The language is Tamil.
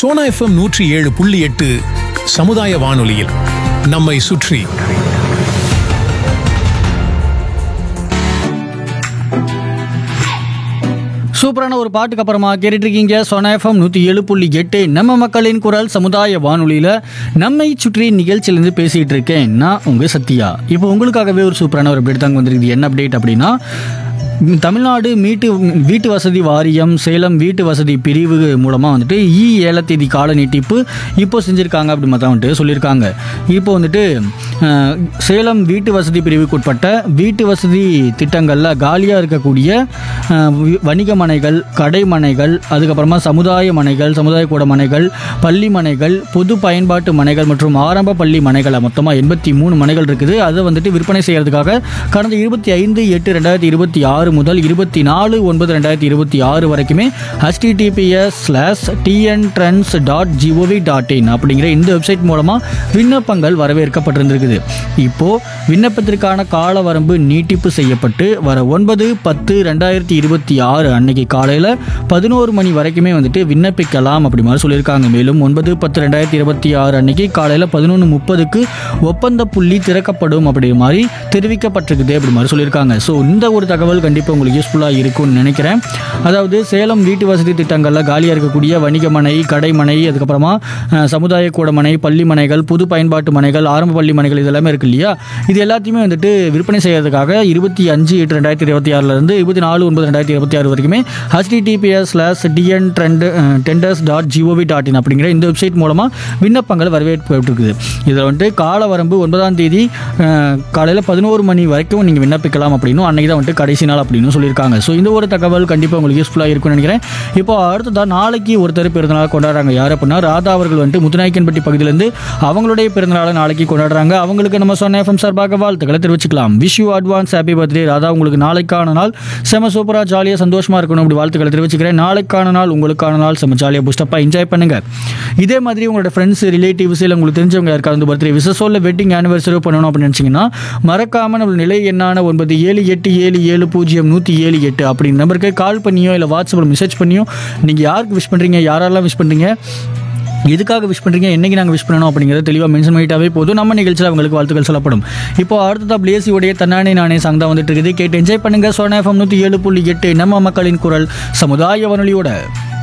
சோனா எஃப்எம் நூற்றி ஏழு புள்ளி எட்டு சமுதாய வானொலியில் நம்மை சுற்றி சூப்பரான ஒரு பாட்டுக்கு அப்புறமா கேட்டுட்டு இருக்கீங்க சொனாஃபம் நூற்றி ஏழு புள்ளி எட்டு நம்ம மக்களின் குரல் சமுதாய வானொலியில் நம்மை சுற்றி நிகழ்ச்சியிலேருந்து பேசிகிட்டு இருக்கேன் நான் உங்கள் சத்யா இப்போ உங்களுக்காகவே ஒரு சூப்பரான ஒரு அப்டேட் தாங்க வந்திருக்குது என்ன அப்டேட் அப்படின்னா ம், தமிழ்நாடு மீட்டு வீட்டு வசதி வாரியம் சேலம் வீட்டு வசதி பிரிவு மூலமாக வந்துட்டு இ ஏலத்தேதி கால நீட்டிப்பு இப்போ செஞ்சுருக்காங்க அப்படி மாதிரி வந்துட்டு சொல்லியிருக்காங்க இப்போ வந்துட்டு அஹ், சேலம் வீட்டு வசதி பிரிவுக்கு உட்பட்ட வீட்டு வசதி திட்டங்களில் காலியாக இருக்கக்கூடிய அஹ், வி- வணிக மனைகள் கடை மனைகள் அதுக்கப்புறமா சமுதாய மனைகள் சமுதாய கூட மனைகள் பள்ளி மனைகள் பொது பயன்பாட்டு மனைகள் மற்றும் ஆரம்ப பள்ளி மனைகளை மொத்தமாக எண்பத்தி மூணு மனைகள் இருக்குது அதை வந்துட்டு விற்பனை செய்யறதுக்காக கடந்த இருபத்தி ஐந்து எட்டு ரெண்டாயிரத்தி இருபத்தி ஆறு முதல் இருபத்தி நாலு ஒன்பது ரெண்டாயிரத்தி இருபத்தி ஆறு வரைக்குமே HTTPS slash TN trends dot gov dot in அப்படிங்கிற இந்த வெப்சைட் மூலமாக விண்ணப்பங்கள் வரவேற்கப்பட்டிருந்திருக்குது இப்போ விண்ணப்பத்திற்கான கால வரம்பு நீட்டிப்பு செய்யப்பட்டு வர ஒன்பது பத்து ரெண்டாயிரத்தி இருபத்தி ஆறு அன்னைக்கு காலையில் பதினோரு மணி வரைக்குமே வந்துட்டு விண்ணப்பிக்கலாம் அப்படி மாதிரி சொல்லியிருக்காங்க மேலும் ஒன்பது பத்து ரெண்டாயிரத்தி இருபத்தி ஆறு அன்னைக்கு காலையில் பதினொன்று முப்பதுக்கு ஒப்பந்த புள்ளி திறக்கப்படும் அப்படி மாதிரி தெரிவிக்கப்பட்டிருக்குது அப்படி மாதிரி சொல்லியிருக்காங்க ஸோ இந்த ஒரு தகவல் கண்டிப்பாக உங்களுக்கு யூஸ்ஃபுல்லாக இருக்கும்னு நினைக்கிறேன் அதாவது சேலம் வீட்டு வசதி திட்டங்களில் காலியாக இருக்கக்கூடிய வணிக மனை கடை மனை அதுக்கப்புறமா அஹ், சமுதாய கூட மனை பள்ளி மனைகள் பொது பயன்பாட்டு மனைகள் ஆரம்ப பள்ளி மனைகள் இது எல்லாமே இருக்கு இல்லையா இது எல்லாத்தையுமே வந்துட்டு விற்பனை செய்யறதுக்காக இருபத்தி அஞ்சு எட்டு ரெண்டாயிரத்தி இருபத்தி ஆறுலேருந்து இருபத்தி நாலு ஒன்பது ரெண்டாயிரத்தி இருபத்தி ஆறு வரைக்குமே HTTPS slash TN trend tenders dot gov dot in அப்படிங்கிற இந்த வெப்சைட் மூலமாக விண்ணப்பங்கள் வரவேற்பட்டிருக்குது இதில் வந்துட்டு கால வரம்பு ஒன்பதாம் தேதி காலையில் பதினோரு மணி வரைக்கும் நீங்கள் விண்ணப்பிக்கலாம் அப்படின்னும் அன்னைக்கு தான் வந்துட்டு கடைசி நாள் அப்படின்னு சொல்லியிருக்காங்க ஸோ இந்த ஒரு தகவல் கண்டிப்பாக உங்களுக்கு யூஸ்ஃபுல்லாக இருக்கும்னு நினைக்கிறேன் இப்போ அடுத்ததாக நாளைக்கு ஒருத்தர் பிறந்தநாள் கொண்டாடுறாங்க யார் அப்படின்னா ராதா அவர்கள் வந்துட்டு முத்துநாயக்கன்பட்டி பகுதியிலேருந்து அவங்களுடைய பிறந்தநாளை நாளைக்கு கொண்டாடுறாங்க அவங்களுக்கு நம்ம சொன்ன எஃப்எம் சார்பாக வாழ்த்துக்களை தெரிவிச்சுக்கலாம் wish you advance happy birthday Radha உங்களுக்கு நாளைக்கான நாள் செம சூப்பராக ஜாலியாக சந்தோஷமாக இருக்கணும் அப்படி வாழ்த்துக்களை தெரிவிச்சுக்கிறேன் நாளைக்கான நாள் உங்களுக்கான நாள் செம ஜாலியாக புஷ்டப்பாக என்ஜாய் பண்ணுங்க இதே மாதிரி உங்களோட ஃப்ரெண்ட்ஸ் ரிலேட்டிவ்ஸ் இல்லை உங்களுக்கு தெரிஞ்சவங்க யாருக்காவது வந்து பர்த்டே விசஸோ இல்லை வெட்டிங் ஆனிவர்சரி பண்ணணும் அப்படின்னு நினச்சிங்கன்னா மறக்காம நம்ம நிலை எண்ணான ஒன்பது ஏழு எட்டு ஏழு ஏழு பூஜ்ஜியம் நூற்றி ஏழு எட்டு அப்படிங்கிற நம்பருக்கு கால் பண்ணியோ இல்லை வாட்ஸ்அப்பில் மெசேஜ் பண்ணியோ நீங்கள் யாருக்கு விஷ் பண்ணுறீங்க யாரெல்லாம் விஷ் பண்ணுறீங்க எதுக்காக விஷ் பண்ணுறீங்க என்னைக்கு நாங்கள் விஷ் பண்ணணும் அப்படிங்கிறத தெளிவாக மென்ஷன் பண்ணிட்டாவே போதும் நம்ம நிகழ்ச்சியில் அவங்களுக்கு வாழ்த்துக்கள் சொல்லப்படும் இப்போ அடுத்ததாக பிளேசியோடைய தன்னானே நானே சாங் தான் வந்துட்டு இருக்குது கேட்டு என்ஜாய் பண்ணுங்க சோனா எஃப்எம் நூற்றி ஏழு புள்ளி எட்டு நம்ம மக்களின் குரல் சமுதாய வானொலியோட